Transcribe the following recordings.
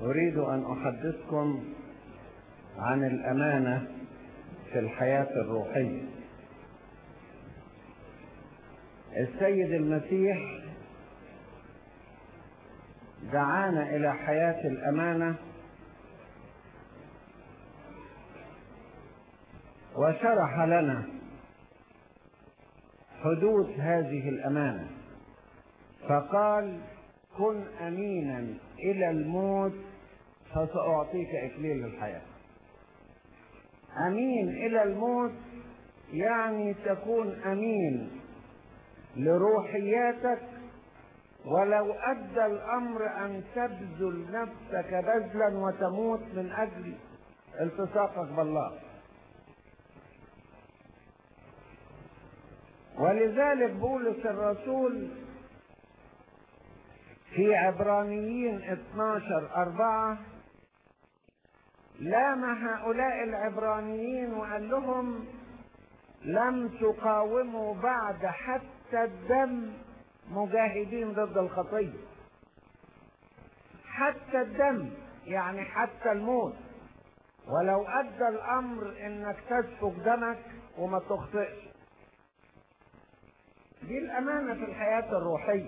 أريد أن أحدثكم عن الأمانة في الحياة الروحية السيد المسيح دعانا إلى حياة الأمانة وشرح لنا حدود هذه الأمانة فقال كن أمينا إلى الموت فسأعطيك إكليل الحياة أمين إلى الموت يعني تكون أمين لروحياتك ولو أدى الأمر أن تبذل نفسك بذلا وتموت من أجل التصاقك بالله ولذلك بولس الرسول في عبرانيين 12 أربعة لام هؤلاء العبرانيين وقال لهم لم تقاوموا بعد حتى الدم مجاهدين ضد الخطية حتى الدم يعني حتى الموت ولو أدى الأمر إنك تسفك دمك وما تخطئش دي الأمانة في الحياة الروحية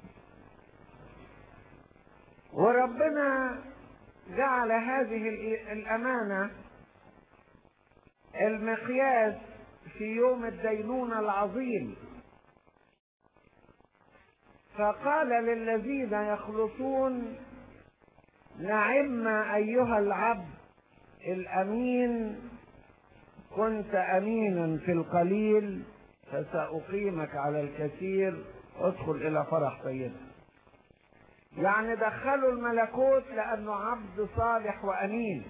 وربنا جعل هذه الأمانة المقياس في يوم الدينونة العظيم فقال للذين يخلصون نعم أيها العبد الأمين كنت أمينا في القليل فسأقيمك على الكثير ادخل إلى فرح طيب يعني دخلوا الملكوت لأنه عبد صالح وأمين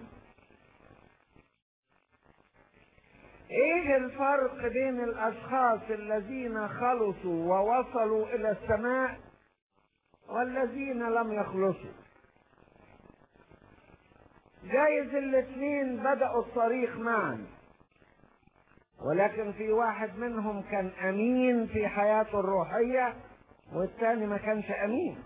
ايه الفرق بين الاشخاص الذين خلصوا ووصلوا الى السماء والذين لم يخلصوا جايز الاثنين بدأوا الطريق معا ولكن في واحد منهم كان امين في حياته الروحية والثاني ما كانش امين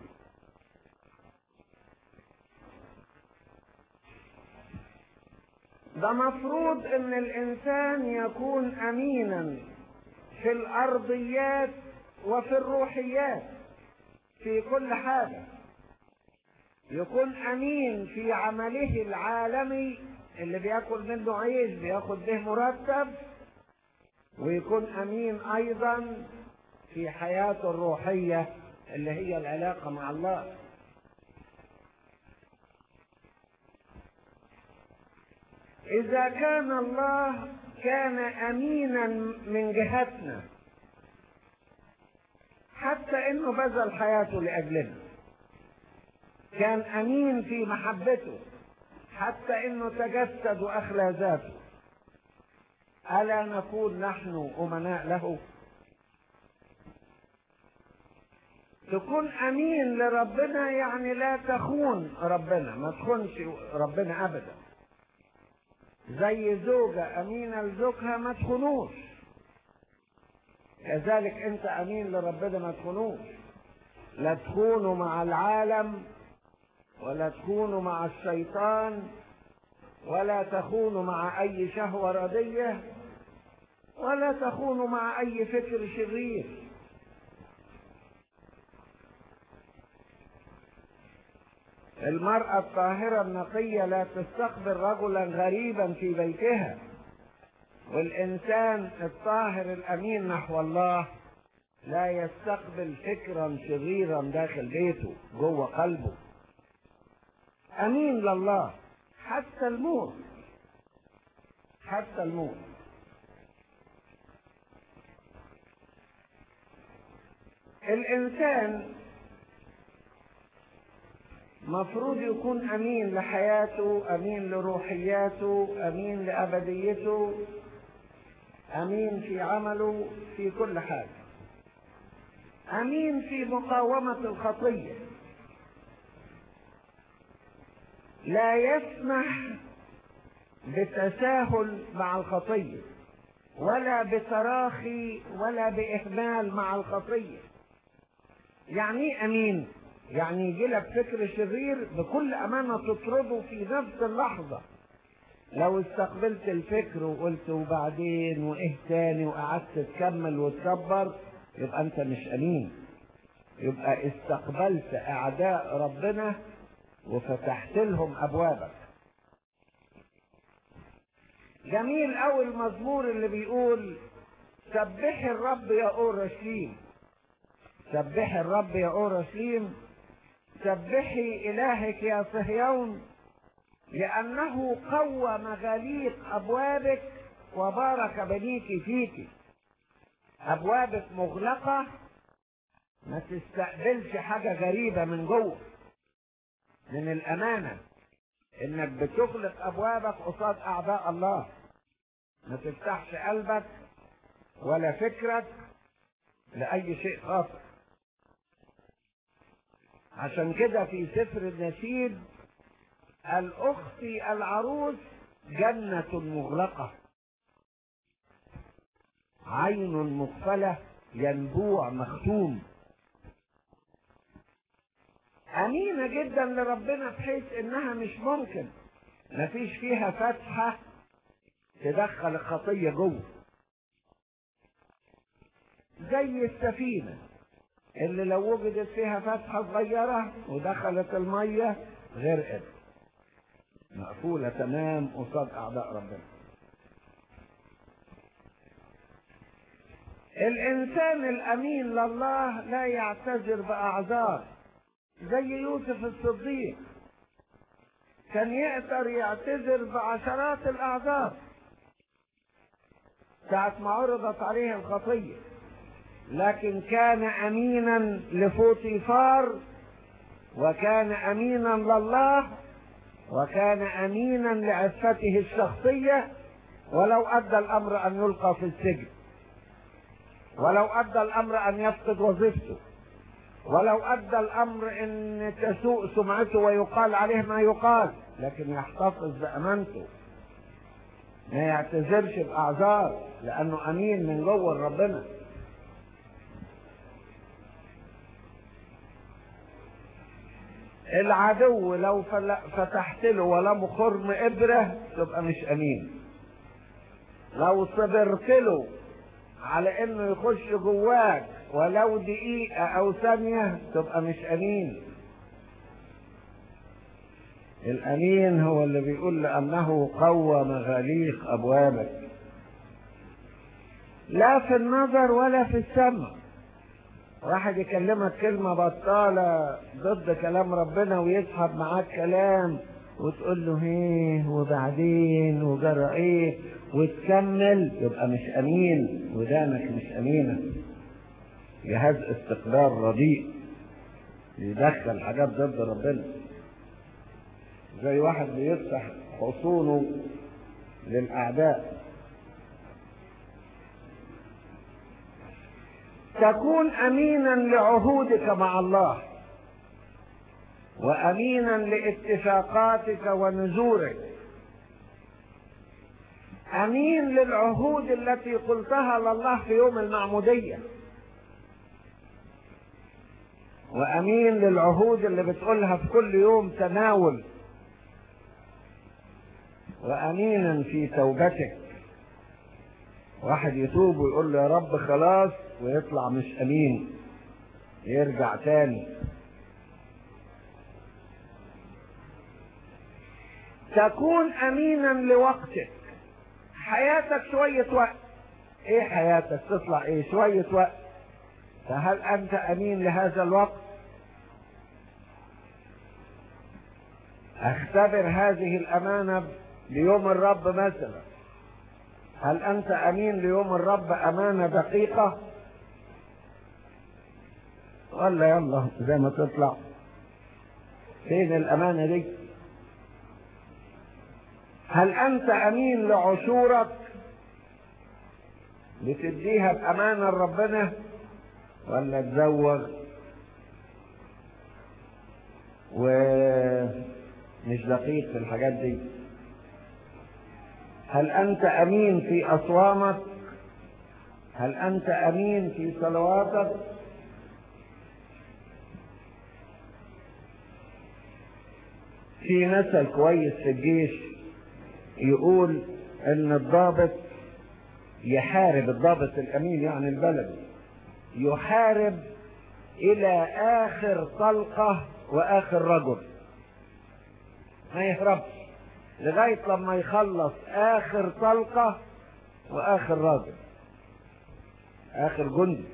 ده مفروض ان الانسان يكون امينا في الارضيات وفي الروحيات في كل حاجة يكون امين في عمله العالمي اللي بياكل منه عيش بياخد به مرتب ويكون امين ايضا في حياته الروحية اللي هي العلاقة مع الله إذا كان الله كان أمينا من جهتنا حتى إنه بذل حياته لأجلنا كان أمين في محبته حتى إنه تجسد وأخلى ذاته ألا نكون نحن أمناء له تكون أمين لربنا يعني لا تخون ربنا ما تخونش ربنا أبدا زي زوجة أمينة لزوجها ما تخونوش كذلك أنت أمين لربنا ما تخونوش لا تخونوا مع العالم ولا تخونوا مع الشيطان ولا تخونوا مع أي شهوة ردية ولا تخونوا مع أي فكر شرير المرأة الطاهرة النقية لا تستقبل رجلا غريبا في بيتها والإنسان الطاهر الأمين نحو الله لا يستقبل فكرا شريرا داخل بيته جوه قلبه أمين لله حتى الموت حتى الموت الإنسان مفروض يكون امين لحياته امين لروحياته امين لابديته امين في عمله في كل حاجه امين في مقاومه الخطيه لا يسمح بتساهل مع الخطيه ولا بتراخي ولا باهمال مع الخطيه يعني ايه امين يعني يجي لك فكر شرير بكل امانه تطرده في نفس اللحظه لو استقبلت الفكر وقلت وبعدين وايه تاني وقعدت تكمل وتصبر يبقى انت مش امين يبقى استقبلت اعداء ربنا وفتحت لهم ابوابك جميل قوي المزمور اللي بيقول سبحي الرب يا اورشليم سبحي الرب يا اورشليم سبحي الهك يا صهيون لانه قوى مغاليق ابوابك وبارك بنيك فيك ابوابك مغلقه ما تستقبلش حاجه غريبه من جوه من الامانه انك بتغلق ابوابك قصاد اعداء الله ما تفتحش قلبك ولا فكرك لاي شيء خاطئ عشان كده في سفر النشيد الاخت العروس جنة مغلقة عين مقفلة ينبوع مختوم أمينة جدا لربنا بحيث إنها مش ممكن مفيش فيها فتحة تدخل الخطية جوه زي السفينة اللي لو وجدت فيها فتحة صغيرة ودخلت المية غرقت مقفولة تمام قصاد أعداء ربنا الإنسان الأمين لله لا يعتذر بأعذار زي يوسف الصديق كان يقدر يعتذر بعشرات الأعذار ساعة ما عرضت عليه الخطية لكن كان أمينا لفوطيفار وكان أمينا لله وكان أمينا لعفته الشخصية ولو أدى الأمر أن يلقى في السجن ولو أدى الأمر أن يفقد وظيفته ولو أدى الأمر أن تسوء سمعته ويقال عليه ما يقال لكن يحتفظ بأمانته ما يعتذرش بأعذار لأنه أمين من جوه ربنا العدو لو فتحت له ولم خرم إبرة تبقى مش أمين لو صبرت له على انه يخش جواك ولو دقيقة او ثانية تبقى مش امين الامين هو اللي بيقول لانه قوى مغاليق ابوابك لا في النظر ولا في السمع واحد يكلمك كلمة بطالة ضد كلام ربنا ويسحب معاك كلام وتقول له ايه وبعدين وجرى ايه وتكمل يبقى مش امين ودانك مش امينه جهاز استقرار رديء يدخل حاجات ضد ربنا زي واحد بيفتح حصونه للاعداء تكون امينا لعهودك مع الله وامينا لاتفاقاتك ونذورك امين للعهود التي قلتها لله في يوم المعموديه وامين للعهود اللي بتقولها في كل يوم تناول وامينا في توبتك واحد يتوب ويقول له يا رب خلاص ويطلع مش امين يرجع تاني تكون امينا لوقتك حياتك شوية وقت ايه حياتك تطلع ايه شوية وقت فهل انت امين لهذا الوقت اختبر هذه الامانة ليوم الرب مثلا هل انت امين ليوم الرب امانة دقيقة ولا يلا زي ما تطلع فين الامانة دي هل انت امين لعشورك بتديها بامانه لربنا ولا تزوغ ومش دقيق في الحاجات دي هل انت امين في اصوامك هل انت امين في صلواتك في مثل كويس في الجيش يقول ان الضابط يحارب الضابط الامين يعني البلد يحارب الى اخر طلقة واخر رجل ما يهربش لغاية لما يخلص اخر طلقة واخر راجل اخر جندي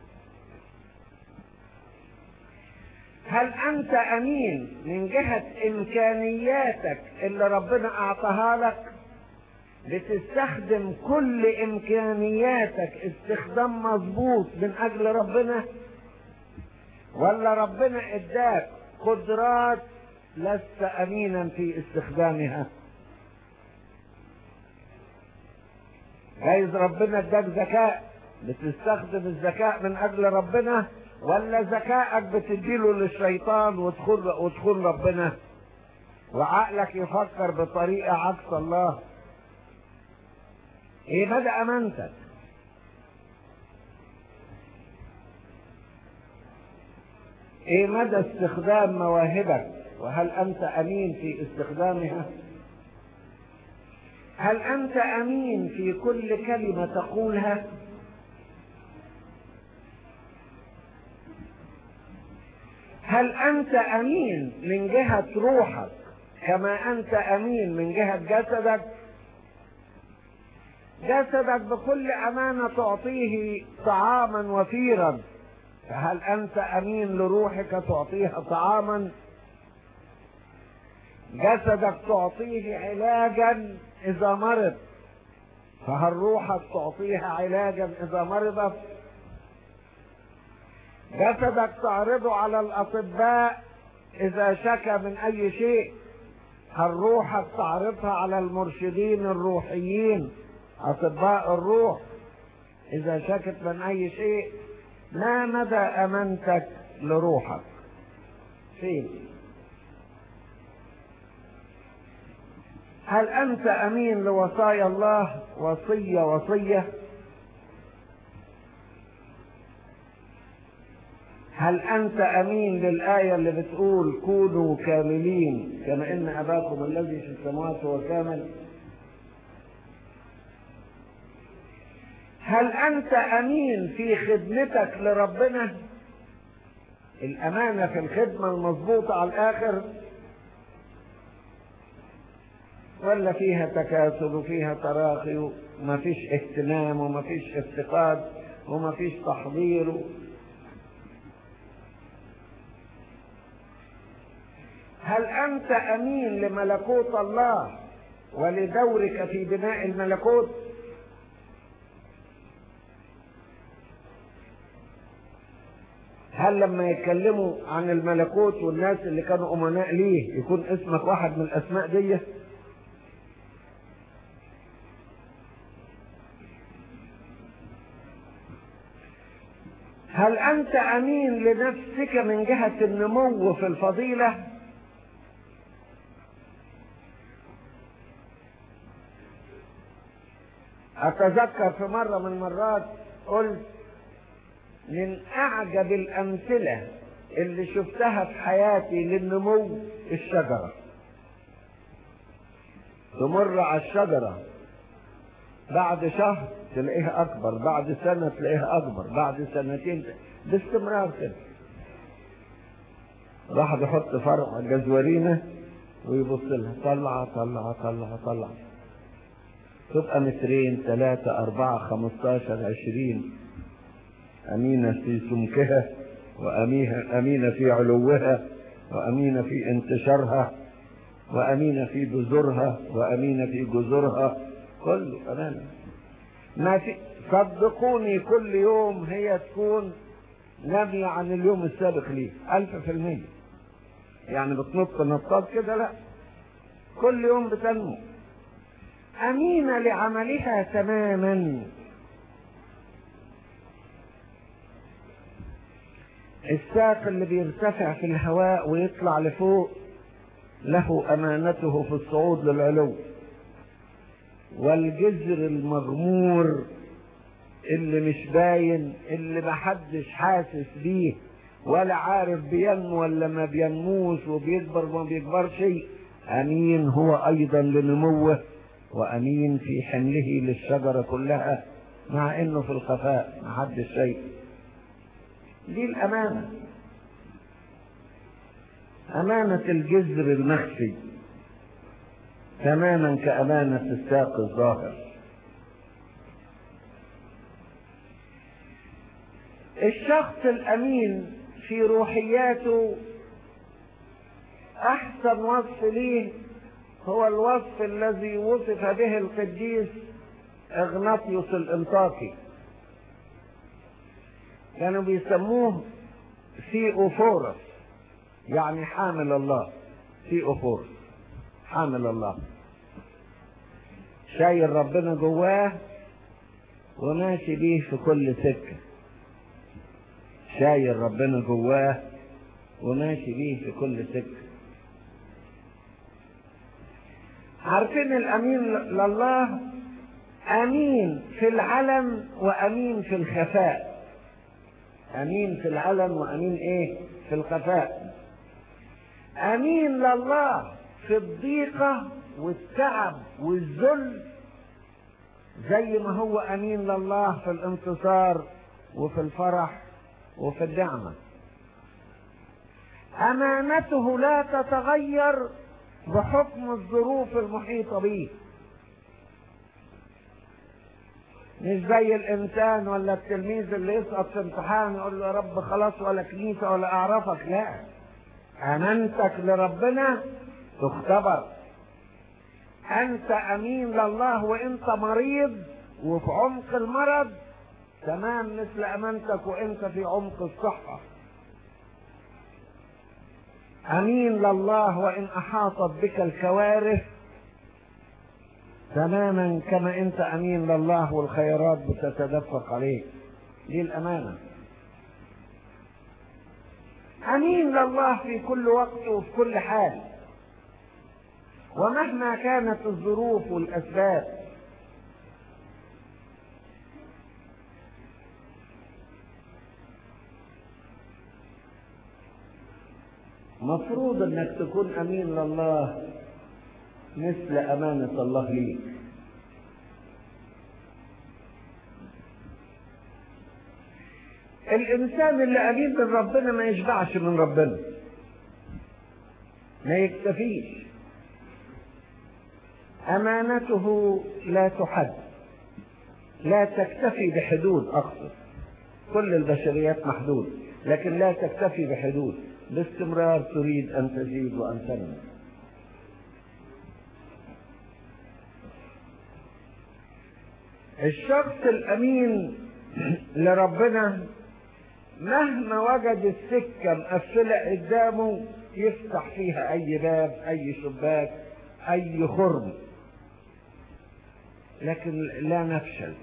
هل انت امين من جهة امكانياتك اللي ربنا اعطاها لك بتستخدم كل امكانياتك استخدام مظبوط من اجل ربنا ولا ربنا اداك قدرات لست امينا في استخدامها جايز ربنا اداك ذكاء بتستخدم الذكاء من اجل ربنا ولا ذكائك بتديله للشيطان وتدخل وتدخل ربنا وعقلك يفكر بطريقه عكس الله ايه مدى امانتك ايه مدى استخدام مواهبك وهل انت امين في استخدامها هل انت امين في كل كلمه تقولها هل انت امين من جهه روحك كما انت امين من جهه جسدك جسدك بكل امانه تعطيه طعاما وفيرا فهل انت امين لروحك تعطيها طعاما جسدك تعطيه علاجا اذا مرض فهل روحك تعطيها علاجا اذا مرضت جسدك تعرضه على الاطباء اذا شكى من اي شيء هل روحك تعرضها على المرشدين الروحيين اطباء الروح اذا شكت من اي شيء ما مدى امانتك لروحك فين هل انت امين لوصايا الله وصيه وصيه هل انت امين للايه اللي بتقول كونوا كاملين كما ان اباكم الذي في السماوات هو كامل هل انت امين في خدمتك لربنا الامانه في الخدمه المظبوطه على الاخر ولا فيها تكاسل وفيها تراخي وما فيش اهتمام وما فيش افتقاد وما فيش تحضير هل انت امين لملكوت الله ولدورك في بناء الملكوت هل لما يتكلموا عن الملكوت والناس اللي كانوا امناء ليه يكون اسمك واحد من الاسماء دي هل انت امين لنفسك من جهة النمو في الفضيلة اتذكر في مرة من المرات قلت من اعجب الامثلة اللي شفتها في حياتي للنمو الشجرة تمر على الشجرة بعد شهر تلاقيها اكبر بعد سنة تلاقيها اكبر بعد سنتين باستمرار كده واحد يحط فرع جزورينة ويبص لها طلع طلع طلع طلع تبقى مترين ثلاثة أربعة خمستاشر عشرين أمينة في سمكها وأمينة أمينة في علوها وأمينة في انتشارها وأمينة في بذورها وأمينة في جذورها كله أمانة ما في صدقوني كل يوم هي تكون نامية عن اليوم السابق ليه ألف في المية يعني بتنط نطاط كده لا كل يوم بتنمو أمينة لعملها تماما الساق اللي بيرتفع في الهواء ويطلع لفوق له أمانته في الصعود للعلو والجذر المغمور اللي مش باين اللي محدش حاسس بيه ولا عارف بينمو ولا ما بينموش وبيكبر وما بيكبرش امين هو ايضا لنموه وامين في حمله للشجرة كلها مع انه في الخفاء ما حدش شيء دي الامانة امانة الجذر المخفي تماما كامانة الساق الظاهر الشخص الامين في روحياته احسن وصف ليه هو الوصف الذي وصف به القديس اغناطيوس الانطاكي كانوا بيسموه ثيوفورس يعني حامل الله ثيوفورس حامل الله شايل ربنا جواه وماشي بيه في كل سكة شايل ربنا جواه وماشي بيه في كل سكة عارفين الأمين لله أمين في العلم وأمين في الخفاء أمين في العلم وأمين إيه في الخفاء أمين لله في الضيقة والتعب والذل زي ما هو أمين لله في الانتصار وفي الفرح وفي النعمة أمانته لا تتغير بحكم الظروف المحيطة به مش زي الانسان ولا التلميذ اللي يسقط في امتحان يقول له يا رب خلاص ولا كنيسة ولا اعرفك لا امانتك لربنا تختبر انت امين لله وانت مريض وفي عمق المرض تمام مثل امانتك وانت في عمق الصحة امين لله وان احاطت بك الكوارث تماما كما انت امين لله والخيرات بتتدفق عليك دي الامانه امين لله في كل وقت وفي كل حال ومهما كانت الظروف والاسباب مفروض انك تكون امين لله مثل امانة الله ليك الانسان اللي امين من ربنا ما يشبعش من ربنا ما يكتفيش امانته لا تحد لا تكتفي بحدود اقصد كل البشريات محدود لكن لا تكتفي بحدود باستمرار تريد ان تزيد وان تنمو الشخص الامين لربنا مهما وجد السكه مقفله قدامه يفتح فيها اي باب اي شباك اي خرم لكن لا نفشل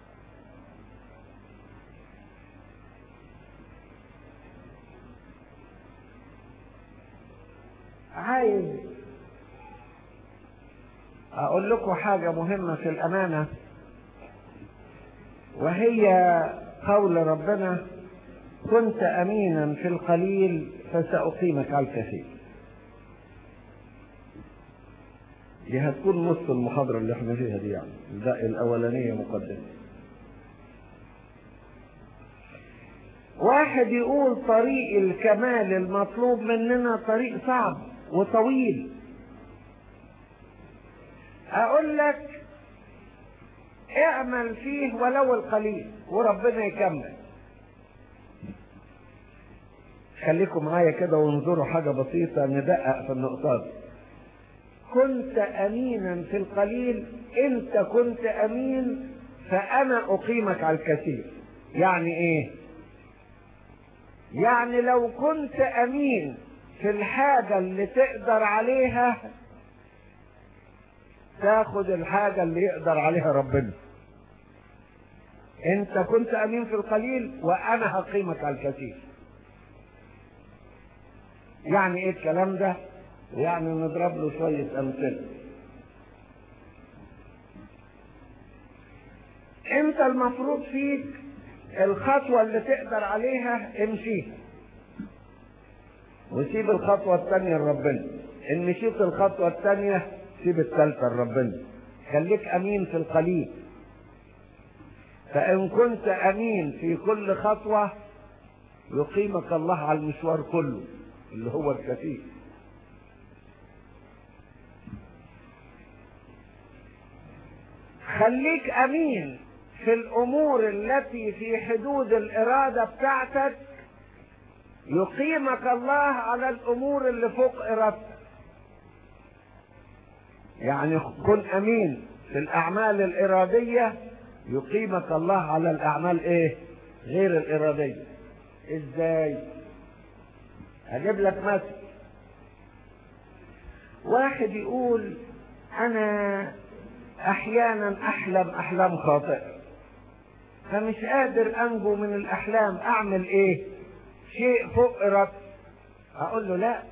عايز اقول لكم حاجه مهمه في الامانه وهي قول ربنا كنت امينا في القليل فساقيمك على الكثير دي هتكون نص المحاضرة اللي احنا فيها دي يعني الباقي الأولانية مقدمة واحد يقول طريق الكمال المطلوب مننا طريق صعب وطويل أقول لك اعمل فيه ولو القليل وربنا يكمل خليكم معايا كده وانظروا حاجة بسيطة ندقق في النقطة دي كنت امينا في القليل انت كنت امين فانا اقيمك على الكثير يعني ايه يعني لو كنت امين في الحاجة اللي تقدر عليها تاخد الحاجة اللي يقدر عليها ربنا انت كنت امين في القليل وانا هقيمك على الكثير يعني ايه الكلام ده يعني نضرب له شوية امثلة انت المفروض فيك الخطوة اللي تقدر عليها امشيها وسيب الخطوة الثانية لربنا ان مشيت الخطوة الثانية سيب الثالثة لربنا خليك امين في القليل فان كنت امين في كل خطوة يقيمك الله على المشوار كله اللي هو الكثير خليك امين في الامور التي في حدود الاراده بتاعتك يقيمك الله على الامور اللي فوق ارادتك يعني كن امين في الاعمال الاراديه يقيمك الله على الاعمال ايه غير الاراديه ازاي هجيب لك مثل واحد يقول انا احيانا احلم احلام خاطئه فمش قادر انجو من الاحلام اعمل ايه شيء فوق ارادتي اقول له لا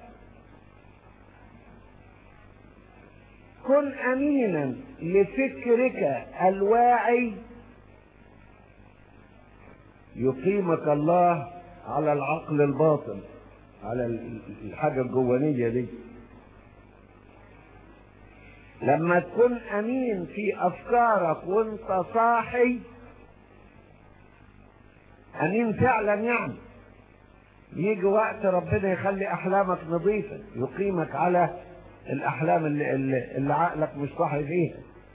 كن امينا لفكرك الواعي يقيمك الله على العقل الباطن على الحاجة الجوانية دي لما تكون امين في افكارك وانت صاحي امين فعلا يعني يجي وقت ربنا يخلي احلامك نظيفه يقيمك على الاحلام اللي, اللي, اللي عقلك مش صاحي فيها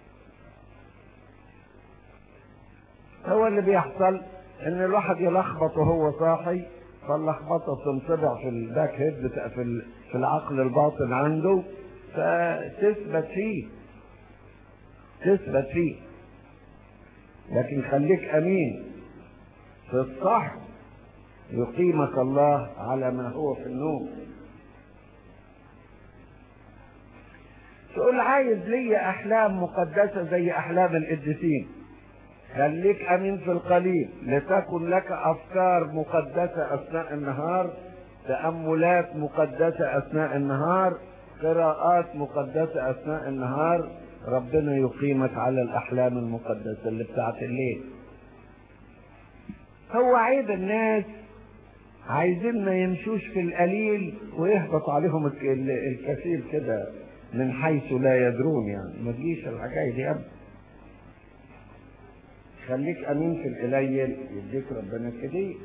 هو اللي بيحصل ان الواحد يلخبط وهو صاحي فاللخبطه تنطبع في الباك هيد بتاع في في العقل الباطن عنده فتثبت فيه تثبت فيه لكن خليك امين في الصح يقيمك الله على ما هو في النوم تقول عايز لي احلام مقدسه زي احلام القديسين خليك امين في القليل لتكن لك افكار مقدسه اثناء النهار تاملات مقدسه اثناء النهار قراءات مقدسه اثناء النهار ربنا يقيمك على الاحلام المقدسه اللي بتاعت الليل هو عيب الناس عايزين ما يمشوش في القليل ويهبط عليهم الكثير كده من حيث لا يدرون يعني ما تجيش الحكايه دي ابدا خليك امين في القليل يديك ربنا الكثير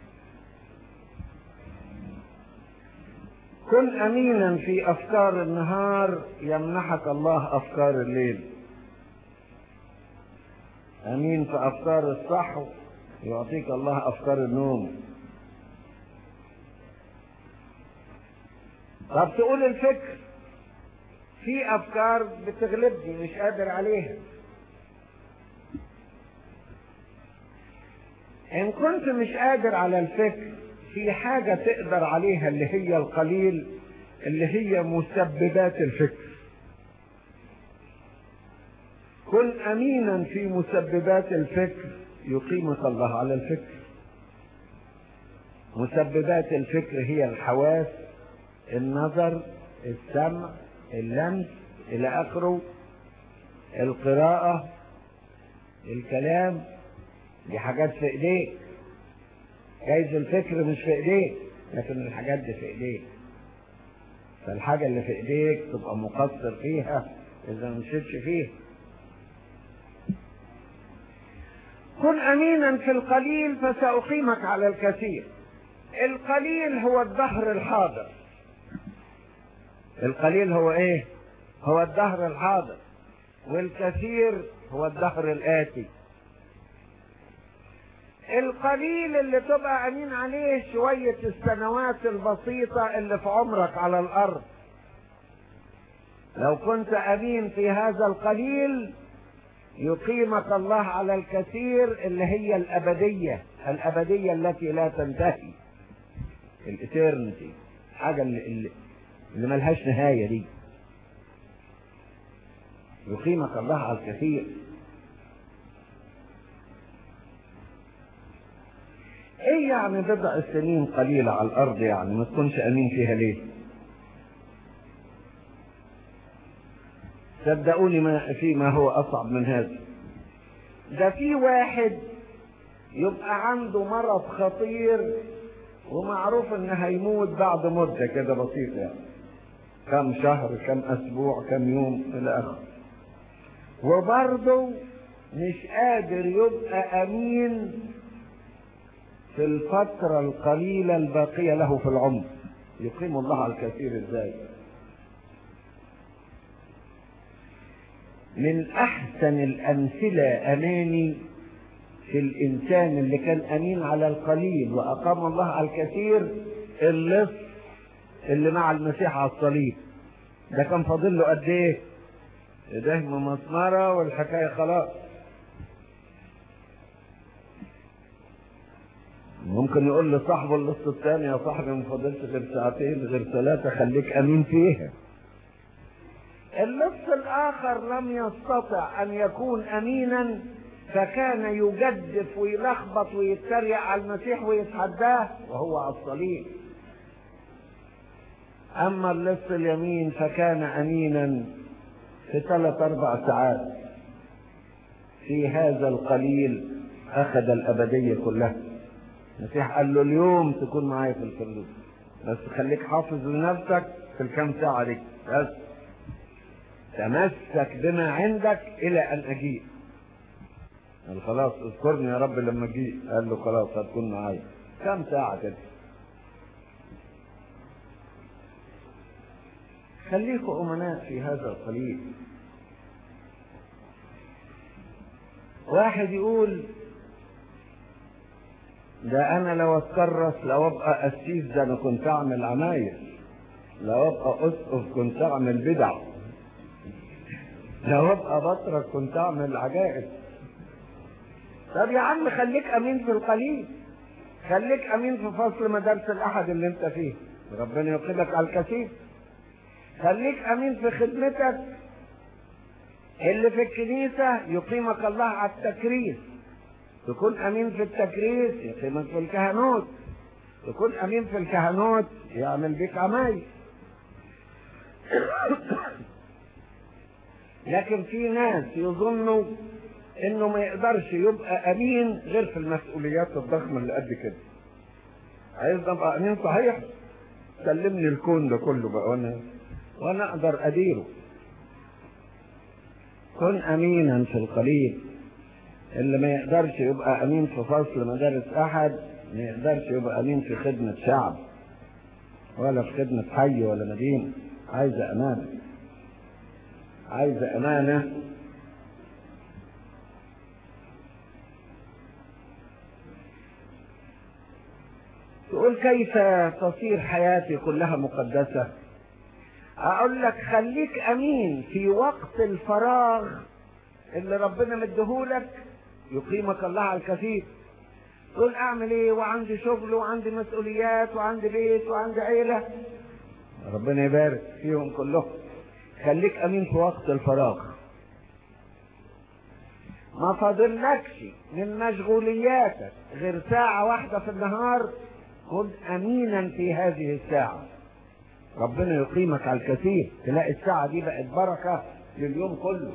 كن امينا في افكار النهار يمنحك الله افكار الليل امين في افكار الصحو يعطيك الله افكار النوم طب تقول الفكر في افكار بتغلبني مش قادر عليها ان كنت مش قادر على الفكر في حاجة تقدر عليها اللي هي القليل اللي هي مسببات الفكر كن امينا في مسببات الفكر يقيمك الله على الفكر مسببات الفكر هي الحواس النظر السمع اللمس الى اخره القراءة الكلام دي حاجات في ايديك جايز الفكر مش في ايديك لكن الحاجات دي في ايديك فالحاجة اللي في ايديك تبقى مقصر فيها اذا مشيتش فيها كن امينا في القليل فساقيمك على الكثير القليل هو الدهر الحاضر القليل هو ايه هو الدهر الحاضر والكثير هو الدهر الاتي القليل اللي تبقى امين عليه شوية السنوات البسيطة اللي في عمرك على الارض لو كنت امين في هذا القليل يقيمك الله على الكثير اللي هي الابدية الابدية التي لا تنتهي الاترنتي حاجة اللي, اللي, اللي ملهاش نهاية دي يقيمك الله على الكثير ايه يعني بضع سنين قليلة على الارض يعني ما تكونش امين فيها ليه صدقوني ما في ما هو اصعب من هذا ده في واحد يبقى عنده مرض خطير ومعروف انه هيموت بعد مدة كده بسيطة يعني كم شهر كم اسبوع كم يوم الى اخره وبرضه مش قادر يبقى امين في الفترة القليلة الباقية له في العمر يقيم الله على الكثير ازاي من احسن الامثلة اماني في الانسان اللي كان امين على القليل واقام الله على الكثير اللص اللي مع المسيح على الصليب ده كان فاضل له قد ايه ايديه مسمرة والحكاية خلاص ممكن يقول لصاحبه اللص الثاني يا صاحبي ما فاضلش غير ساعتين غير ثلاثة خليك امين فيها اللص الاخر لم يستطع ان يكون امينا فكان يجدف ويلخبط ويتريق على المسيح ويتحداه وهو على الصليب اما اللص اليمين فكان امينا في ثلاث اربع ساعات في هذا القليل اخذ الابديه كلها المسيح قال له اليوم تكون معايا في الفردوس بس خليك حافظ لنفسك في الكام ساعه دي بس تمسك بما عندك الى ان اجيء قال خلاص اذكرني يا رب لما اجيء قال له خلاص هتكون معايا كام ساعه كده خليكم امناء في هذا القليل واحد يقول ده انا لو اتكرس لو ابقى قسيس ده انا كنت اعمل عماير لو ابقى اسقف كنت اعمل بدع لو ابقى بطرك كنت اعمل عجائب طب يا عم خليك امين في القليل خليك امين في فصل مدارس الاحد اللي انت فيه ربنا يقيمك على الكثير خليك امين في خدمتك اللي في الكنيسة يقيمك الله على التكريس تكون امين في التكريس يقيمك في الكهنوت تكون امين في الكهنوت يعمل بك عمايل لكن في ناس يظنوا انه ما يقدرش يبقى امين غير في المسؤوليات الضخمه اللي قد كده عايز ابقى امين صحيح سلمني الكون ده كله بقى وانا وانا اقدر اديره كن امينا في القليل اللي ما يقدرش يبقى امين في فصل مدارس احد ما يقدرش يبقى امين في خدمة شعب ولا في خدمة حي ولا مدينة عايزة امانة عايزة امانة تقول كيف تصير حياتي كلها مقدسة اقول لك خليك امين في وقت الفراغ اللي ربنا مديهولك يقيمك الله على الكثير تقول اعمل ايه وعندي شغل وعندي مسؤوليات وعندي بيت وعندي عيلة ربنا يبارك فيهم كلهم خليك امين في وقت الفراغ ما فاضلكش من مشغولياتك غير ساعة واحدة في النهار كن امينا في هذه الساعة ربنا يقيمك على الكثير تلاقي الساعة دي بقت بركة لليوم كله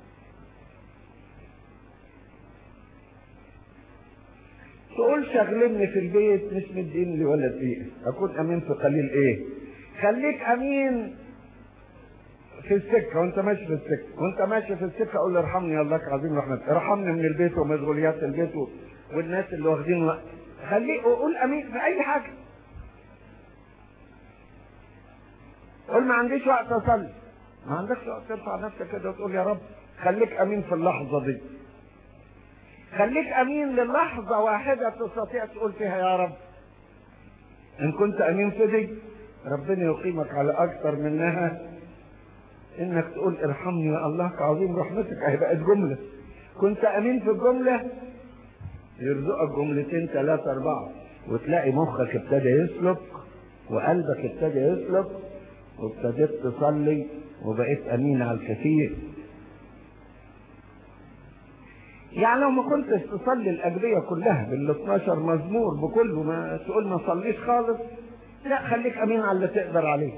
تقول شغلني في البيت مش مدين لي ولا دقيقة أكون أمين في قليل إيه؟ خليك أمين في السكة وأنت ماشي في السكة وأنت ماشي في السكة قول ارحمني يا الله عظيم رحمتك ارحمني من البيت ومشغوليات البيت والناس اللي واخدين وقت خليه قول أمين في أي حاجة قول ما عنديش وقت اصلي ما عندكش وقت ترفع نفسك كده وتقول يا رب خليك امين في اللحظه دي خليك امين للحظه واحده تستطيع تقول فيها يا رب ان كنت امين في دي ربنا يقيمك على اكثر منها انك تقول ارحمني يا الله كعظيم رحمتك اهي بقت جمله كنت امين في الجمله يرزقك جملتين ثلاثه اربعه وتلاقي مخك ابتدى يسلك وقلبك ابتدى يسلك وابتديت تصلي وبقيت امين على الكثير يعني لو ما كنتش تصلي الاجبيه كلها بال 12 مزمور بكله ما تقول ما صليش خالص لا خليك امين على اللي تقدر عليه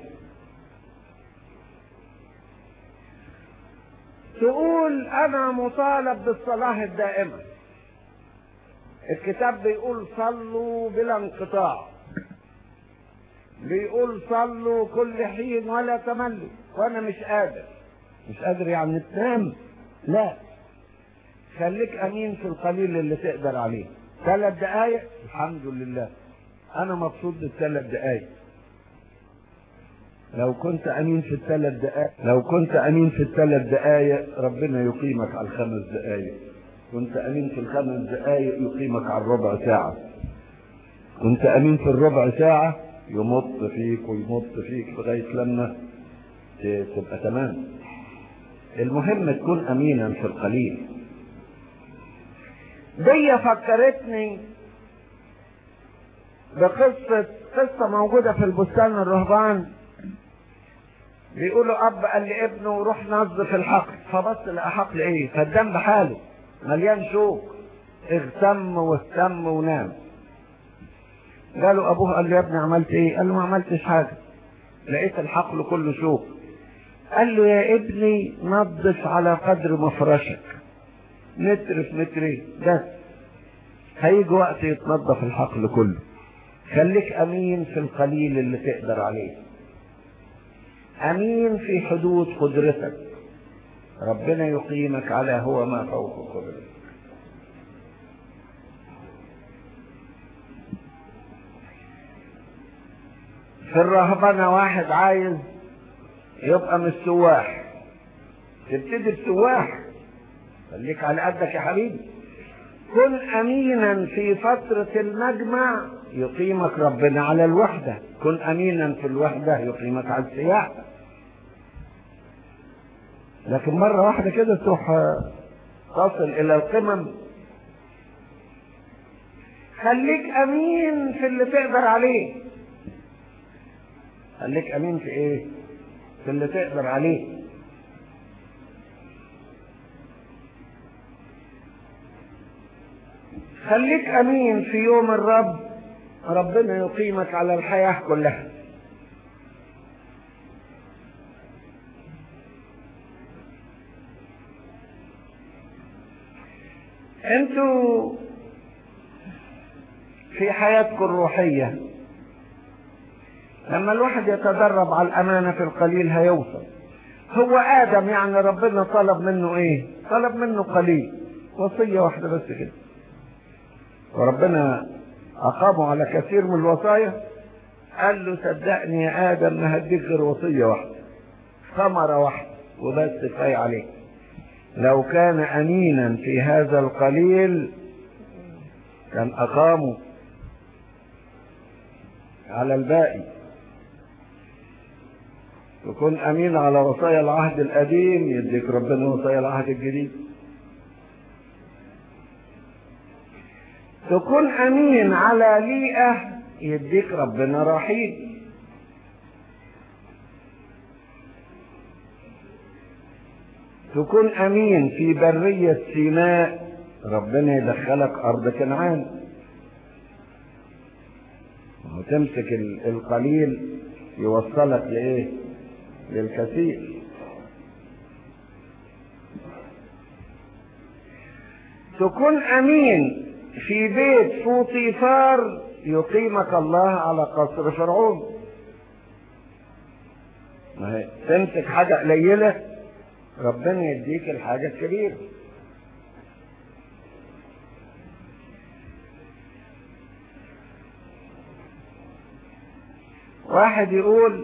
تقول انا مطالب بالصلاه الدائمه الكتاب بيقول صلوا بلا انقطاع بيقول صلوا كل حين ولا تملوا وانا مش قادر مش قادر يعني تنام لا خليك امين في القليل اللي تقدر عليه ثلاث دقايق الحمد لله انا مبسوط بالثلاث دقايق لو كنت امين في الثلاث دقائق لو كنت امين في الثلاث دقائق ربنا يقيمك على الخمس دقائق كنت امين في الخمس دقائق يقيمك على الربع ساعه كنت امين في الربع ساعه يمط فيك ويمط فيك لغايه لما تبقى تمام المهم تكون امينا في القليل دي فكرتني بقصة قصة موجودة في البستان الرهبان بيقولوا اب قال لابنه روح نظف الحقل فبص لقى حقل ايه فالدم بحاله مليان شوك اغتم واهتم ونام قالوا ابوه قال له يا ابني عملت ايه قال له ما عملتش حاجه لقيت الحقل كله شوك قال له يا ابني نظف على قدر مفرشك متر في مترين بس هيجي وقت يتنظف الحقل كله خليك امين في القليل اللي تقدر عليه امين في حدود قدرتك ربنا يقيمك على هو ما فوق قدرتك في الرهبنة واحد عايز يبقى من السواح تبتدي بسواح خليك على قدك يا حبيبي كن امينا في فترة المجمع يقيمك ربنا على الوحدة كن امينا في الوحدة يقيمك على السياح لكن مرة واحدة كده تروح تصل الى القمم خليك امين في اللي تقدر عليه خليك امين في ايه في اللي تقدر عليه خليك امين في يوم الرب ربنا يقيمك على الحياة كلها انتوا في حياتكم الروحية لما الواحد يتدرب على الأمانة في القليل هيوصل هو آدم يعني ربنا طلب منه إيه؟ طلب منه قليل وصية واحدة بس كده وربنا أقامه على كثير من الوصايا قال له صدقني يا آدم ما هديك غير وصية واحدة ثمرة واحدة وبس كفاية عليك لو كان أمينا في هذا القليل كان أقامه على الباقي تكون أمين على وصايا العهد القديم يديك ربنا وصايا العهد الجديد تكون أمين على ليئة يديك ربنا رحيل تكون أمين في برية سيناء ربنا يدخلك أرض كنعان وتمسك القليل يوصلك لإيه للكثير تكون أمين في بيت فوطيفار يقيمك الله على قصر فرعون ما هي تمسك حاجة قليلة ربنا يديك الحاجة الكبيرة واحد يقول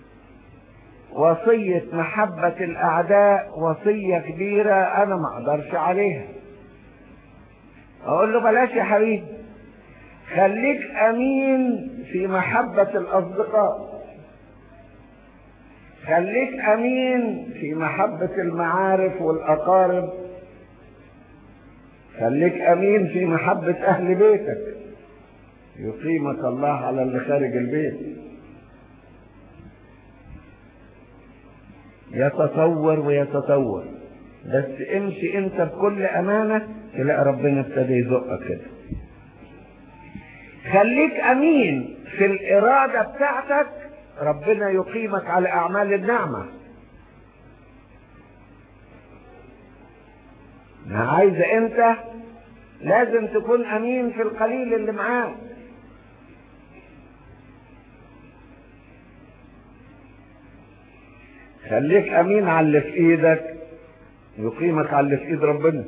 وصية محبة الأعداء وصية كبيرة أنا ما أقدرش عليها أقول له بلاش يا حبيبي خليك أمين في محبة الأصدقاء خليك أمين في محبة المعارف والأقارب خليك أمين في محبة أهل بيتك يقيمك الله على اللي خارج البيت يتطور ويتطور بس امشي انت بكل امانه تلاقي ربنا ابتدى يزقك كده خليك امين في الاراده بتاعتك ربنا يقيمك على اعمال النعمه ما عايزه انت لازم تكون امين في القليل اللي معاك خليك امين على اللي في ايدك يقيمك على اللي في ايد ربنا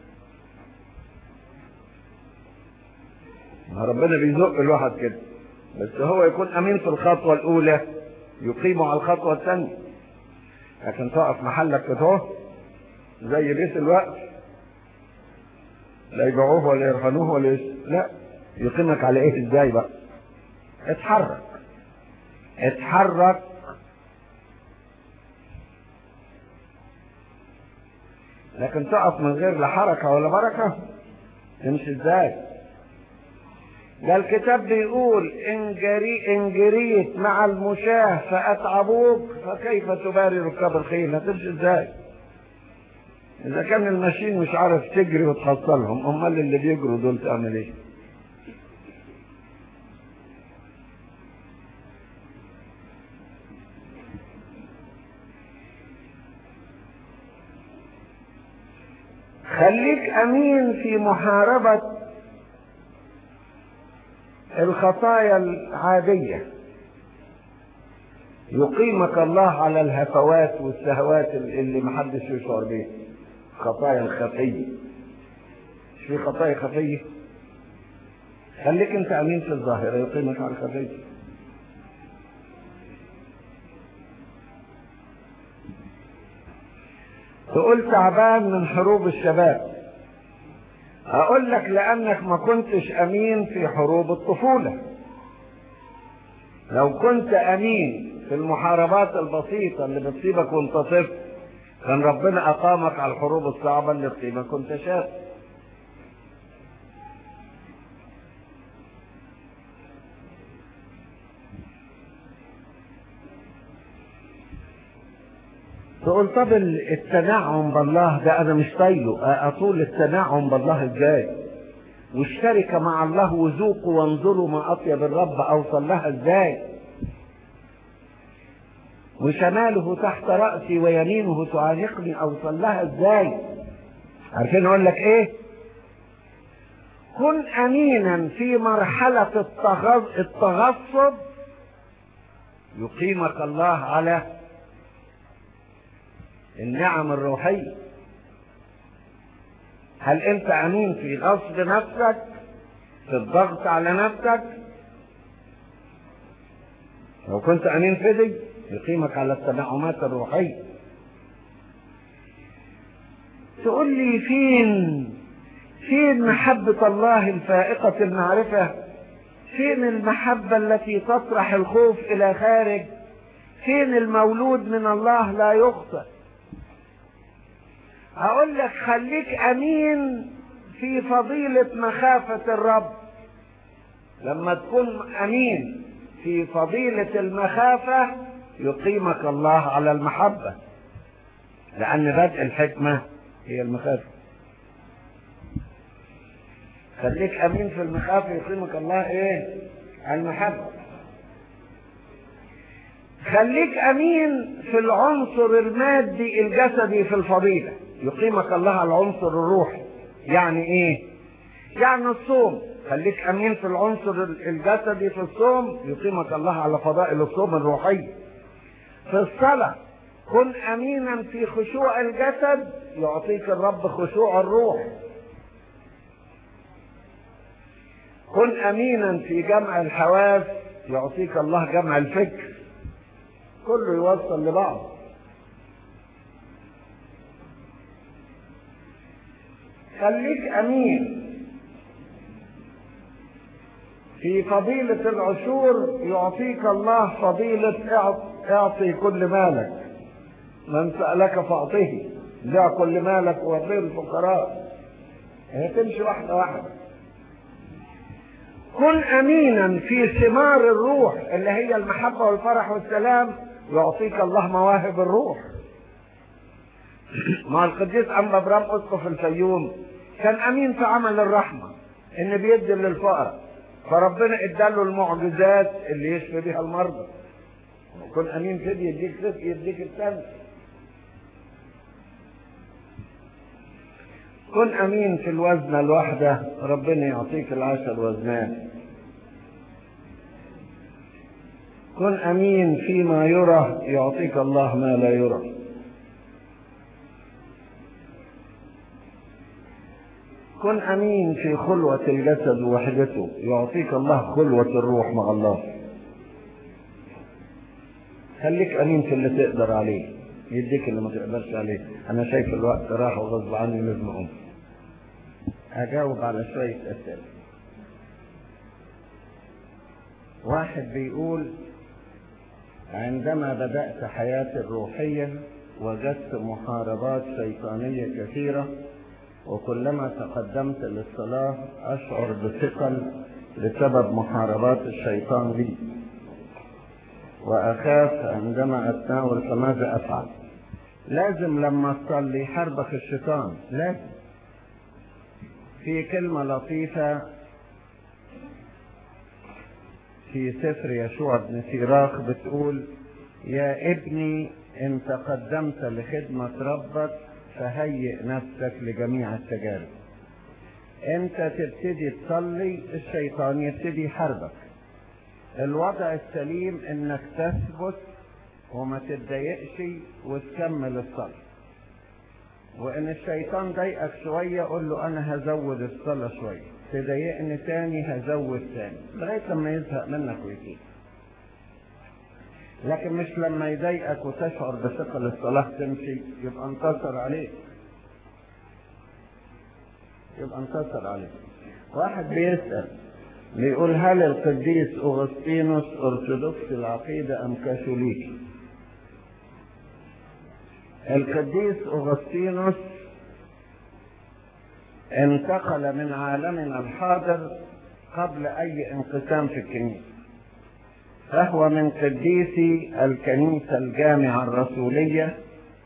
ما ربنا بيزق الواحد كده بس هو يكون امين في الخطوه الاولى يقيمه على الخطوه الثانيه لكن تقف محلك كده زي بيت الوقف لا يبيعوه ولا يرهنوه ولا يس... لا يقيمك على ايه ازاي بقى اتحرك اتحرك لكن تقف من غير لا حركة ولا بركة تمشي ازاي ده الكتاب بيقول إن, جري إن جريت مع المشاه فأتعبوك فكيف تباري ركاب الخيل هتمشي ازاي إذا كان الماشين مش عارف تجري وتحصلهم أمال اللي بيجروا دول تعمل إيه؟ خليك امين في محاربة الخطايا العادية يقيمك الله على الهفوات والسهوات اللي محدش يشعر بيها خطايا الخفية مش في خطايا خفية خليك انت امين في الظاهرة يقيمك على الخفية تقول تعبان من حروب الشباب اقول لك لانك ما كنتش امين في حروب الطفولة لو كنت امين في المحاربات البسيطة اللي بتصيبك وانت طفل كان ربنا اقامك على الحروب الصعبة اللي تصيبك وانت شاب تقول طب التنعم بالله ده انا مش طايله اطول التنعم بالله ازاي والشركة مع الله وذوقوا وانظروا ما اطيب الرب اوصل لها ازاي وشماله تحت رأسي ويمينه تعانقني اوصل لها ازاي عارفين اقول لك ايه كن امينا في مرحلة التغص- التغصب يقيمك الله على النعم الروحية هل انت امين في غصب نفسك في الضغط على نفسك لو كنت امين في دي يقيمك على التنعمات الروحية تقول لي فين فين محبة الله الفائقة المعرفة فين المحبة التي تطرح الخوف إلى خارج فين المولود من الله لا يخطئ هقول لك خليك امين في فضيلة مخافة الرب لما تكون امين في فضيلة المخافة يقيمك الله على المحبة لان بدء الحكمة هي المخافة خليك امين في المخافة يقيمك الله ايه على المحبة خليك امين في العنصر المادي الجسدي في الفضيلة يقيمك الله على العنصر الروحي يعني ايه يعني الصوم خليك امين في العنصر الجسدي في الصوم يقيمك الله على فضائل الصوم الروحي في الصلاة كن امينا في خشوع الجسد يعطيك الرب خشوع الروح كن امينا في جمع الحواس يعطيك الله جمع الفكر كله يوصل لبعض خليك امين في فضيلة العشور يعطيك الله فضيلة اعط- اعطي كل مالك من سألك فاعطه بيع كل مالك وغير الفقراء هي تمشي واحدة واحدة كن امينا في ثمار الروح اللي هي المحبة والفرح والسلام يعطيك الله مواهب الروح مع القديس أنبا برام أسقف الفيوم كان أمين في عمل الرحمة إن بيدي للفقراء فربنا اداله المعجزات اللي يشفي بها المرضى كن أمين في دي يديك رزق يديك الثاني كن أمين في الوزنة الواحدة ربنا يعطيك العشر وزنات كن أمين فيما يرى يعطيك الله ما لا يرى كن أمين في خلوة الجسد ووحدته يعطيك الله خلوة الروح مع الله خليك أمين في اللي تقدر عليه يديك اللي ما تقدرش عليه أنا شايف الوقت راح وغصب عني لازم أقوم أجاوب على شوية أسئلة واحد بيقول عندما بدأت حياتي الروحية وجدت محاربات شيطانية كثيرة وكلما تقدمت للصلاة أشعر بثقل بسبب محاربات الشيطان لي وأخاف عندما أتناول فماذا أفعل لازم لما تصلي حربك الشيطان لازم في كلمة لطيفة في سفر يشوع بن سيراخ بتقول يا ابني إن تقدمت لخدمة ربك فهيئ نفسك لجميع التجارب انت تبتدي تصلي الشيطان يبتدي يحاربك الوضع السليم انك تثبت وما تتضايقش وتكمل الصلاة وان الشيطان ضايقك شوية قول له انا هزود الصلاة شوية تضايقني تاني هزود تاني لغاية لما يزهق منك ويسيب لكن مش لما يضايقك وتشعر بثقل الصلاة تمشي يبقى انتصر عليك يبقى انتصر عليك واحد بيسأل بيقول هل القديس أغسطينوس أرثوذكس العقيدة أم كاثوليكي؟ القديس أغسطينوس انتقل من عالمنا الحاضر قبل أي انقسام في الكنيسة فهو من قديسي الكنيسة الجامعة الرسولية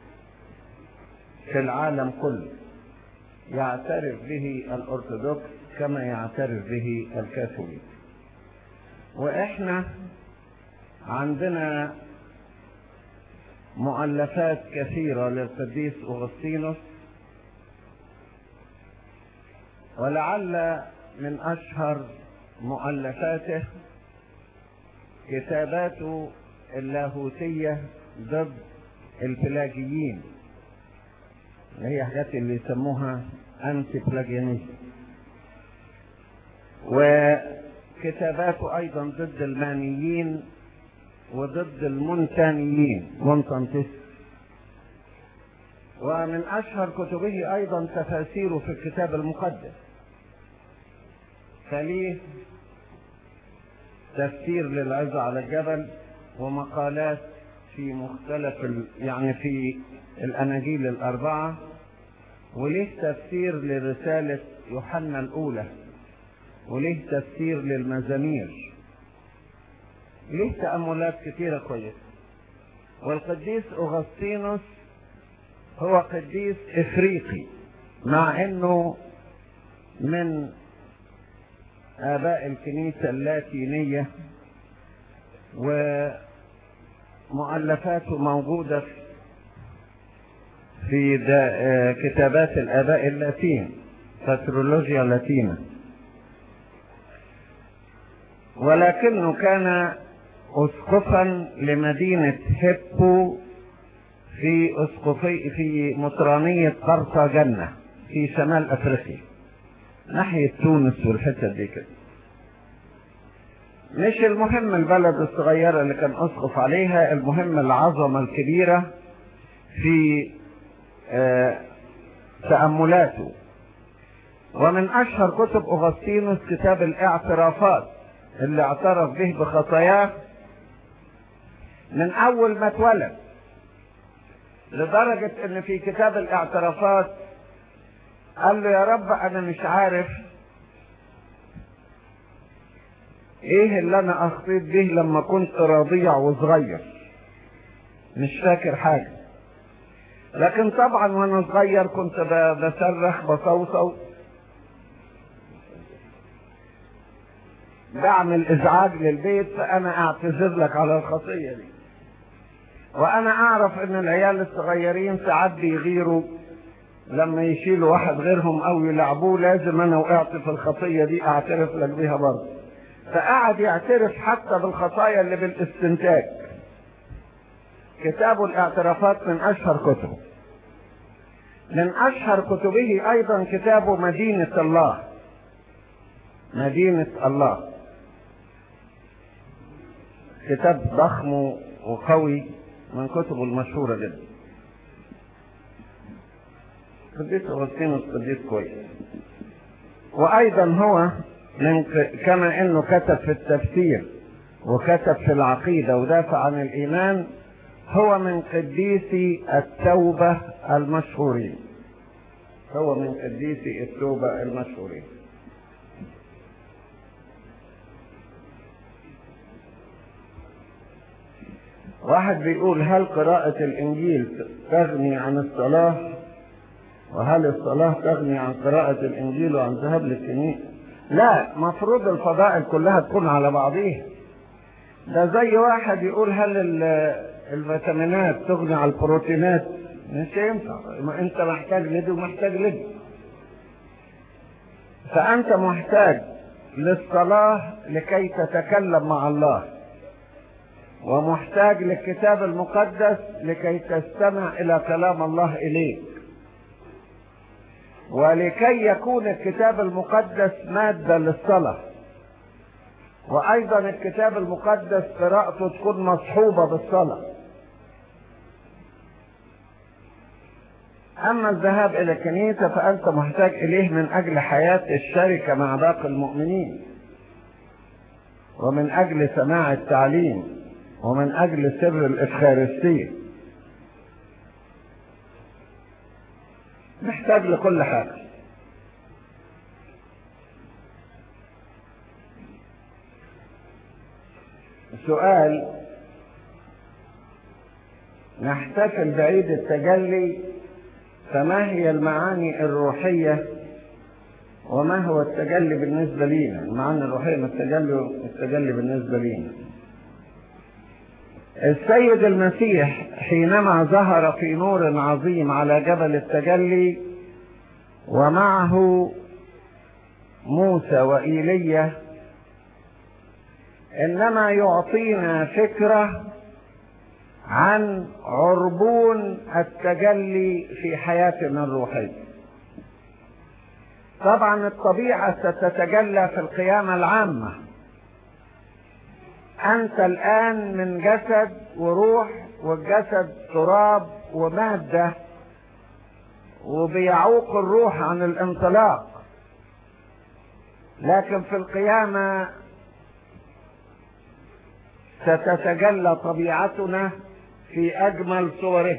في العالم كله يعترف به الأرثوذكس كما يعترف به الكاثوليك وإحنا عندنا مؤلفات كثيرة للقديس أغسطينوس ولعل من أشهر مؤلفاته كتاباته اللاهوتية ضد البلاجيين اللي هي حاجات اللي يسموها انتي بلاجيانيزم وكتاباته ايضا ضد المانيين وضد المونتانيين مونتانتس ومن اشهر كتبه ايضا تفاسيره في الكتاب المقدس فليه تفسير للعزة على الجبل ومقالات في مختلف ال... يعني في الأناجيل الأربعة وليه تفسير لرسالة يوحنا الأولى وليه تفسير للمزامير ليه تأملات كثيرة كويسة والقديس أغسطينوس هو قديس إفريقي مع أنه من آباء الكنيسة اللاتينية ومؤلفاته موجودة في كتابات الآباء اللاتين فترولوجيا لاتينا ولكنه كان أسقفا لمدينة هيبو في أسقفي في مطرانية قرطاجنة في شمال أفريقيا ناحية تونس والحتة دي كده مش المهم البلد الصغيرة اللي كان أسقف عليها المهم العظمة الكبيرة في آه تأملاته ومن أشهر كتب أغسطينوس كتاب الاعترافات اللي اعترف به بخطاياه من أول ما اتولد لدرجة إن في كتاب الاعترافات قال له يا رب انا مش عارف ايه اللي انا اخطيت به لما كنت رضيع وصغير مش فاكر حاجة لكن طبعا وانا صغير كنت بصرخ بصوصو بعمل ازعاج للبيت فانا اعتذر لك على الخطية دي وانا اعرف ان العيال الصغيرين ساعات بيغيروا لما يشيلوا واحد غيرهم او يلعبوه لازم انا وقعت في الخطية دي اعترف لك بيها برضه فقعد يعترف حتى بالخطايا اللي بالاستنتاج كتاب الاعترافات من اشهر كتبه من اشهر كتبه ايضا كتاب مدينة الله مدينة الله كتاب ضخم وقوي من كتبه المشهورة جدا قديس أغسطينوس قديس كويس وأيضا هو من كما أنه كتب في التفسير وكتب في العقيدة ودافع عن الإيمان هو من قديسي التوبة المشهورين هو من قديسي التوبة المشهورين واحد بيقول هل قراءة الإنجيل تغني عن الصلاة وهل الصلاة تغني عن قراءة الإنجيل وعن ذهاب للكنيسة لا مفروض الفضائل كلها تكون على بعضيها ده زي واحد يقول هل الفيتامينات تغني على البروتينات مش ينفع ما انت محتاج لدي ومحتاج لدي فانت محتاج للصلاة لكي تتكلم مع الله ومحتاج للكتاب المقدس لكي تستمع الى كلام الله اليك ولكي يكون الكتاب المقدس مادة للصلاة وايضا الكتاب المقدس قراءته تكون مصحوبة بالصلاة اما الذهاب الى الكنيسة فانت محتاج اليه من اجل حياة الشركة مع باقي المؤمنين ومن اجل سماع التعليم ومن اجل سر الافخارستية محتاج لكل حاجة سؤال نحتفل بعيد التجلي فما هي المعاني الروحية وما هو التجلي بالنسبة لينا المعاني الروحية من التجلي والتجلي بالنسبة لينا السيد المسيح حينما ظهر في نور عظيم على جبل التجلي ومعه موسى وإيليا إنما يعطينا فكرة عن عربون التجلي في حياتنا الروحية طبعا الطبيعة ستتجلى في القيامة العامة أنت الآن من جسد وروح والجسد تراب ومادة وبيعوق الروح عن الانطلاق لكن في القيامة ستتجلى طبيعتنا في أجمل صوره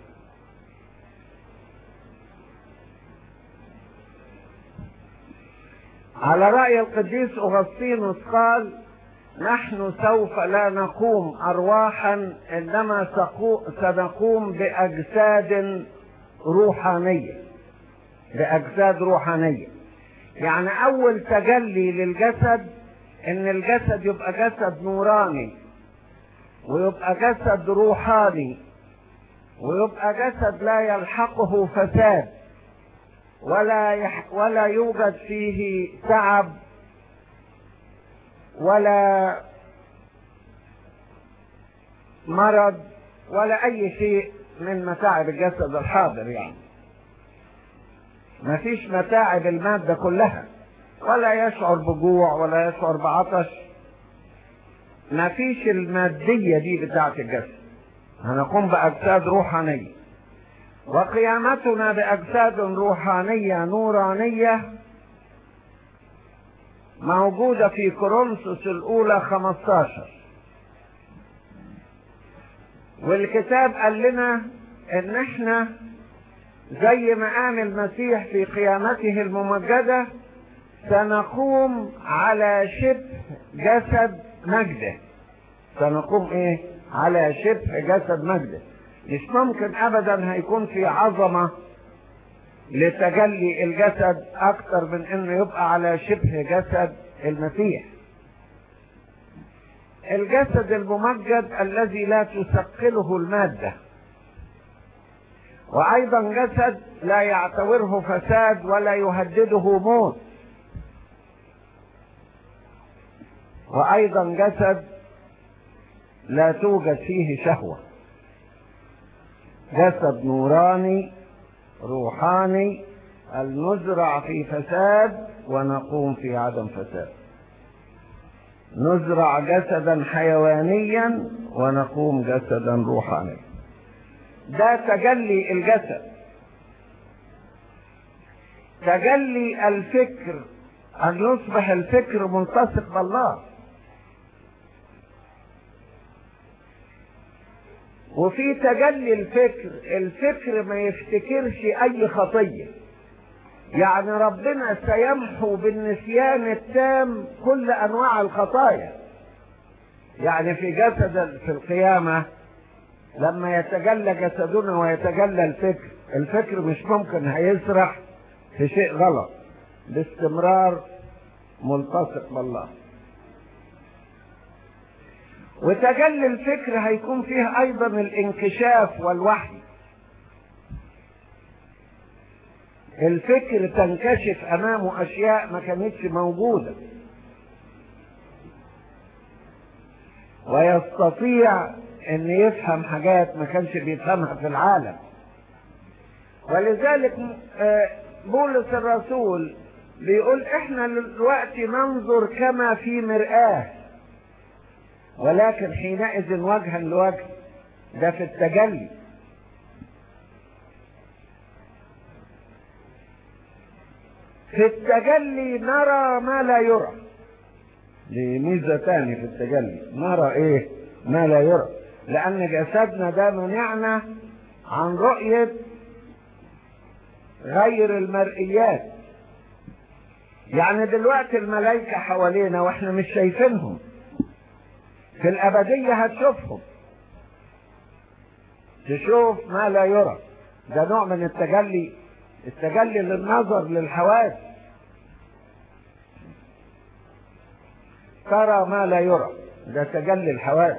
على رأي القديس أغسطينوس قال نحن سوف لا نقوم أرواحا إنما سنقوم بأجساد روحانية بأجساد روحانية يعني أول تجلي للجسد إن الجسد يبقى جسد نوراني ويبقى جسد روحاني ويبقى جسد لا يلحقه فساد ولا يح ولا يوجد فيه تعب ولا مرض ولا اي شيء من متاعب الجسد الحاضر يعني ما فيش متاعب المادة كلها ولا يشعر بجوع ولا يشعر بعطش ما فيش المادية دي بتاعة الجسد هنقوم بأجساد روحانية وقيامتنا بأجساد روحانية نورانية موجودة في كورنثوس الأولى 15 والكتاب قال لنا إن إحنا زي ما قام المسيح في قيامته الممجدة سنقوم على شبه جسد مجده سنقوم ايه على شبه جسد مجده مش ممكن ابدا هيكون في عظمة لتجلي الجسد اكتر من انه يبقى على شبه جسد المسيح الجسد الممجد الذي لا تثقله المادة وايضا جسد لا يعتبره فساد ولا يهدده موت وايضا جسد لا توجد فيه شهوة جسد نوراني روحاني المزرع في فساد ونقوم في عدم فساد نزرع جسدا حيوانيا ونقوم جسدا روحانيا ده تجلي الجسد تجلي الفكر ان يصبح الفكر ملتصق بالله وفي تجلي الفكر الفكر ما يفتكرش اي خطيه يعني ربنا سيمحو بالنسيان التام كل انواع الخطايا يعني في جسد في القيامة لما يتجلى جسدنا ويتجلى الفكر الفكر مش ممكن هيسرح في شيء غلط باستمرار ملتصق بالله وتجلي الفكر هيكون فيه ايضا الانكشاف والوحي الفكر تنكشف امامه اشياء ما كانتش موجودة ويستطيع ان يفهم حاجات ما كانش بيفهمها في العالم ولذلك بولس الرسول بيقول احنا دلوقتي ننظر كما في مرآة ولكن حينئذ وجها لوجه ده في التجلي في التجلي نرى ما لا يرى دي ميزة تاني في التجلي نرى ايه ما لا يرى لان جسدنا ده منعنا عن رؤية غير المرئيات يعني دلوقتي الملائكة حوالينا واحنا مش شايفينهم في الابدية هتشوفهم تشوف ما لا يرى ده نوع من التجلي التجلي للنظر للحواس ترى ما لا يرى ده تجلي الحواس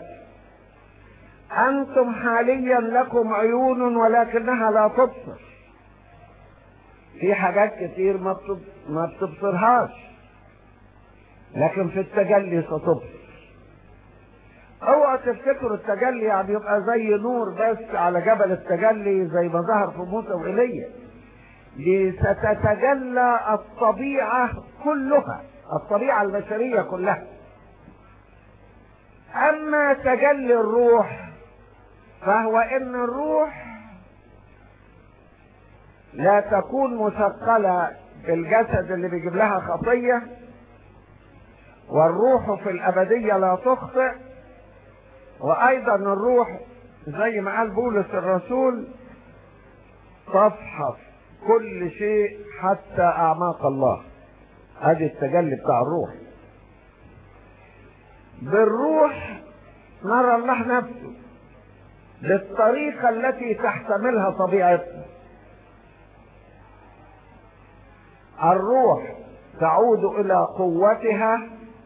انتم حاليا لكم عيون ولكنها لا تبصر في حاجات كتير ما ما بتبصرهاش لكن في التجلي ستبصر اوعى تفتكروا التجلي يعني يبقى زي نور بس على جبل التجلي زي ما ظهر في موسى وايليا دي ستتجلى الطبيعة كلها الطبيعة البشرية كلها أما تجلي الروح فهو إن الروح لا تكون مثقلة بالجسد اللي بيجيب لها خطية والروح في الأبدية لا تخطئ وأيضا الروح زي ما قال بولس الرسول تفحص كل شيء حتى اعماق الله ادي التجلي بتاع الروح بالروح نرى الله نفسه بالطريقة التي تحتملها طبيعتنا الروح تعود الى قوتها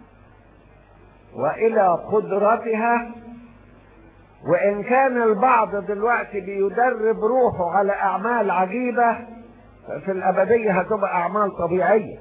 والى قدرتها وان كان البعض دلوقتي بيدرب روحه على اعمال عجيبة في الابدية هتبقى اعمال طبيعية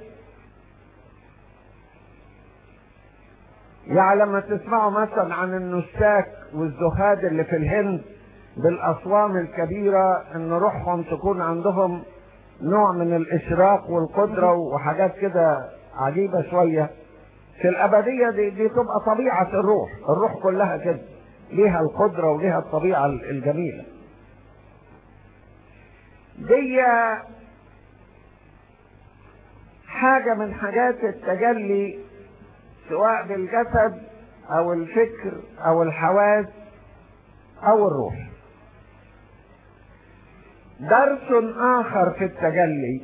يعني لما تسمعوا مثلا عن النساك والزهاد اللي في الهند بالاصوام الكبيرة ان روحهم تكون عندهم نوع من الاشراق والقدرة وحاجات كده عجيبة شوية في الابدية دي, دي تبقى طبيعة الروح الروح كلها كده ليها القدرة وليها الطبيعة الجميلة دي حاجة من حاجات التجلي سواء بالجسد او الفكر او الحواس او الروح درس اخر في التجلي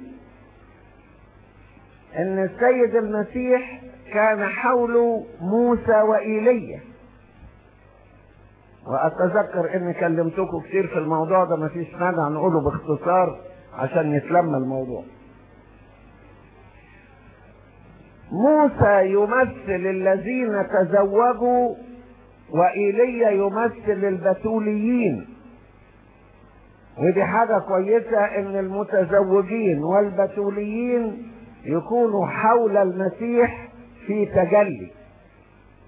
ان السيد المسيح كان حوله موسى وايليا واتذكر اني كلمتكم كتير في الموضوع ده مفيش مانع نقوله باختصار عشان يتلم الموضوع موسى يمثل الذين تزوجوا وإيليا يمثل البتوليين ودي حاجة كويسة ان المتزوجين والبتوليين يكونوا حول المسيح في تجلي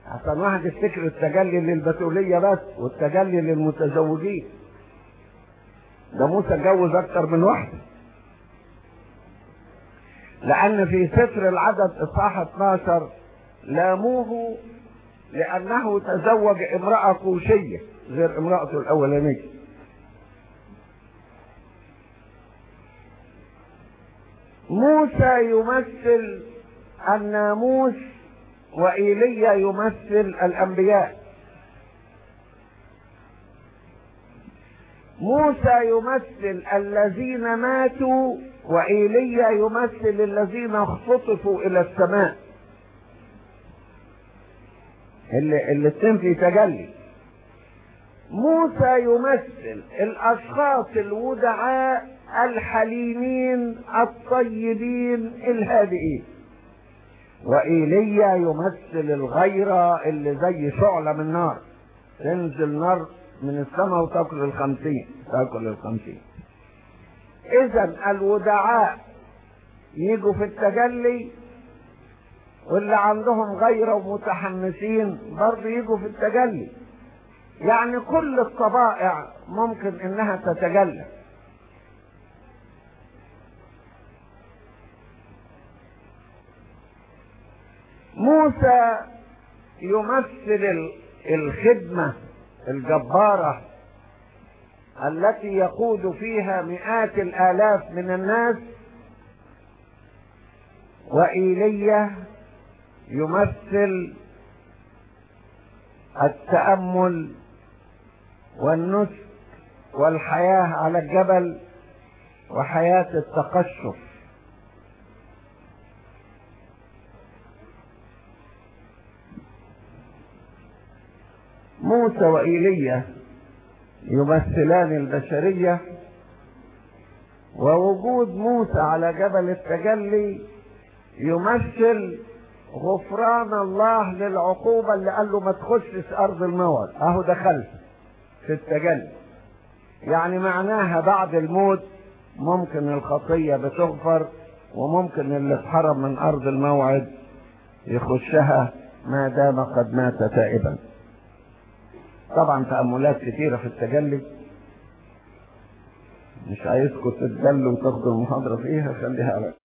عشان واحد يفتكر التجلي للبتولية بس والتجلي للمتزوجين ده موسى اتجوز اكتر من واحدة لان في سفر العدد اصحاح 12 لاموه لانه تزوج امرأة كوشية غير امرأته الاولانية موسى يمثل الناموس وإيليا يمثل الأنبياء موسى يمثل الذين ماتوا وإيليا يمثل الذين اختطفوا إلى السماء اللي الاثنين في تجلي موسى يمثل الأشخاص الودعاء الحليمين الطيبين الهادئين وإيليا يمثل الغيرة اللي زي شعلة من نار تنزل نار من السماء وتاكل الخمسين تاكل الخمسين إذا الودعاء يجوا في التجلي واللي عندهم غيرة ومتحمسين برضه يجوا في التجلي يعني كل الطبائع ممكن انها تتجلى موسى يمثل الخدمة الجبارة التي يقود فيها مئات الآلاف من الناس وإيليا يمثل التأمل والنسك والحياة على الجبل وحياة التقشف موسى وإيليا يمثلان البشرية ووجود موسى على جبل التجلي يمثل غفران الله للعقوبة اللي قال له ما تخشش أرض الموت أهو دخلت في التجلي يعني معناها بعد الموت ممكن الخطية بتغفر وممكن اللي اتحرم من أرض الموعد يخشها ما دام قد مات تائبا طبعا تأملات كثيرة في التجلي مش عايزكم تتجلوا وتاخدوا المحاضرة فيها خليها على